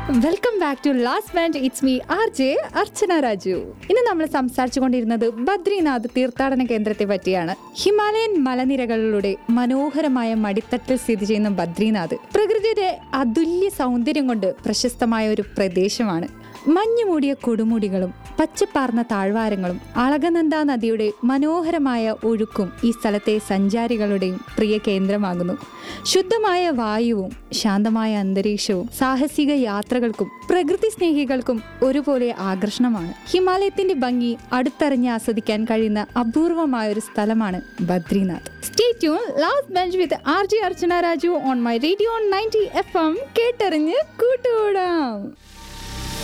welcome back to last bench it's me R J Archana Raju ഇന്ന് നമ്മൾ സംസാരിച്ചു കൊണ്ടിരുന്നത് ബദ്രിനാഥ് തീർത്ഥാടന കേന്ദ്രത്തെ പറ്റിയാണ് ഹിമാലയൻ മലനിരകളിലൂടെ മനോഹരമായ മടിത്തട്ടിൽ സ്ഥിതി ചെയ്യുന്ന ബദ്രിനാഥ് പ്രകൃതിയുടെ അതുല്യ സൗന്ദര്യം കൊണ്ട് പ്രശസ്തമായ ഒരു പ്രദേശമാണ് മഞ്ഞു മൂടിയ കൊടുമുടികളും പച്ചപ്പാർന്ന താഴ്വാരങ്ങളും അളകനന്ദ നദിയുടെ മനോഹരമായ ഒഴുക്കും ഈ സ്ഥലത്തെ സഞ്ചാരികളുടെയും പ്രിയ കേന്ദ്രമാകുന്നു ശുദ്ധമായ വായുവും ശാന്തമായ അന്തരീക്ഷവും സാഹസിക യാത്രകൾക്കും പ്രകൃതി സ്നേഹികൾക്കും ഒരുപോലെ ആകർഷണമാണ് ഹിമാലയത്തിന്റെ ഭംഗി അടുത്തറിഞ്ഞ് ആസ്വദിക്കാൻ കഴിയുന്ന അപൂർവമായ ഒരു സ്ഥലമാണ് Badrinath stay tune last bench with R J Archana Raju on my radio ninety F M കേട്ടറിഞ്ഞ് കൂട്ടുകൂടാം